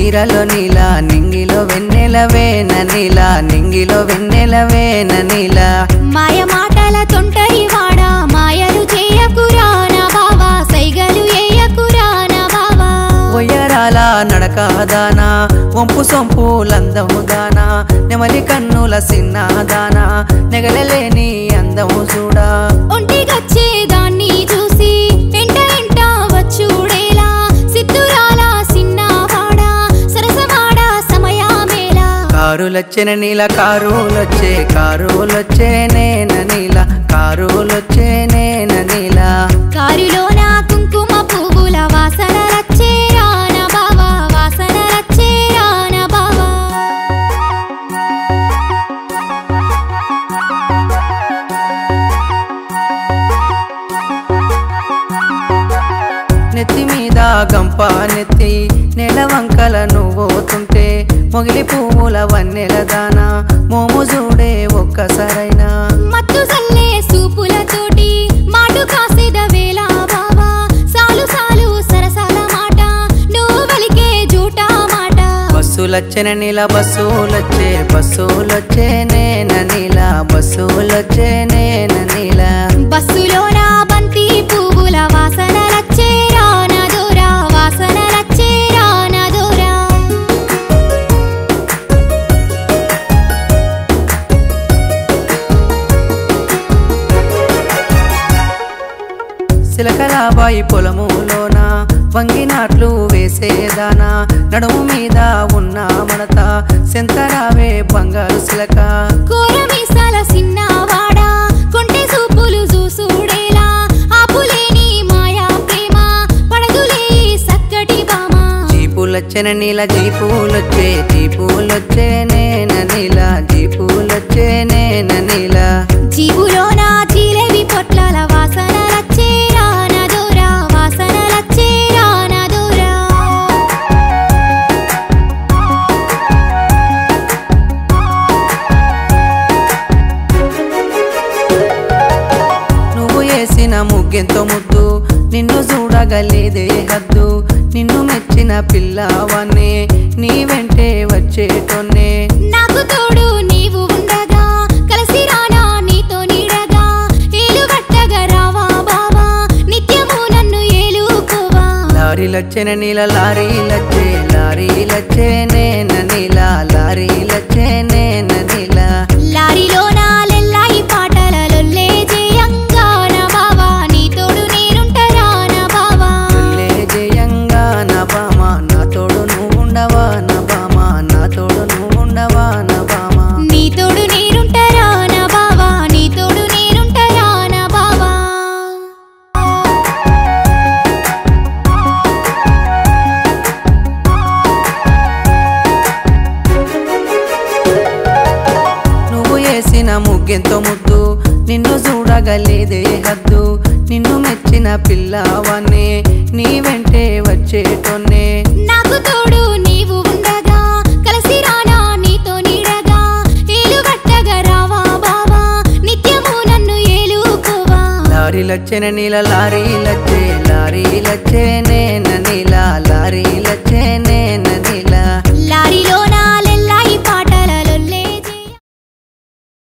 చీరలో నీల నింగిలో వెన్నెలవే నీల నింగిలో వెన్నెలవే నీల మాయ మాటల తొంటరి వాడా మాయలు చేయకురా నా బావా సైగలు ఏయకురా నా బావా ఒయ్యరాల నడకదానా వంపు సొంపు లందము దానా నెమలి కన్నుల సిన్నదానా నెగలలేని అందము చూడా ఒంటిగచ్చే దాన్ని చూసి ఎంట ఎంట వచ్చుడేలా సిద్ధురాల సిన్నవాడా సరసవాడ సమయమేలా కారులొచ్చిన నీల కారులొచ్చే కారులొచ్చే నేన నీల కారులొచ్చే నేన నీల కారులోన కుంకుమ పువ్వుల వాసన రచ్చే రాన బావా వాసన రచ్చే రాన బావా నెత్తి మీద గంప నెత్తి నెల వంకల నువ్వుతుంటే మొగిలి పువ్వుల వన్నెల దానా మోము చూడే ఒక్కసారైనా మత్తు సల్లే సూపులతోటి మాటు కాసేద వేళ బావా సాలు సాలు సరసాల మాట నువ్వు వలికే జూటా మాట బస్సులొచ్చిన నీల బస్సులొచ్చే బస్సులొచ్చే నేన నీల బస్సులొచ్చే నేన నీల బస్సులోన బంతి పువ్వుల వాసన రచ్చే రాన దూరా వాసన రచ్చే రాన దూరా సిలకలాబాయి పొలములోన వంగినాట్లు వేసేదానా నడుము మీద ఉన్న మడత సెంతరావే బంగారు సిలక కోరమీసాల సిన్నవాడా కొంటె సూపులు చూసుడేలా ఆపులేని మాయా ప్రేమ పడదులే సక్కటి బామా జీపులొచ్చిన నీల జీపులొచ్చే జీపులొచ్చే నేన నీల జీపులొచ్చే నేన నీల జీవులోన జీలేబి పొట్లాల వాసన రచ్చే రాన దూరా వాసన రచ్చే రాన దూరా నువ్వు వేసిన ముగ్గెంతో ముద్దు నిన్ను చూడగలేదే హద్దు నిన్ను మెచ్చిన పిల్లవాన్నే నీ వెంటే వచ్చేటోన్నే నాకు తోడు నీవు ఉండగా కలిసి రానా నీతో నీడగా ఏలు గట్టగా రావా బావా నిత్యము నన్ను ఏలుకోవా లారీలొచ్చిన నీల లారీలొచ్చే లారీలొచ్చే నేన నీల లారీలొచ్చే నేన నీల లారీలోన లెల్లాయి పాటల లొల్లే జయంగా నా బావా నీ తోడు నేనుంటరా నా బావా లే జయంగా నా బామ నా తోడు నువ్వు ఉండవా నా బామ నా తోడు నువ్వు ఉండవా నా బామ నీ తోడు నేనుంటరా నా బావా నీ తోడు నేనుంటరా నా బావా నువ్వు వేసిన ముగ్గెంతో ముద్దు నిన్ను చూడగలేదే హద్దు నిన్ను మెచ్చిన పిల్లవాన్నే నీ వెంటే వచ్చేటోన్నే నాకు తోడు నీవు ఉండగా కలిసి రానా నీతో నీడగా ఏలు గట్టగా రావా బావా నిత్యము నన్ను ఏలుకోవా లారీలొచ్చిన నీల లారీలొచ్చే లారీలొచ్చే నేన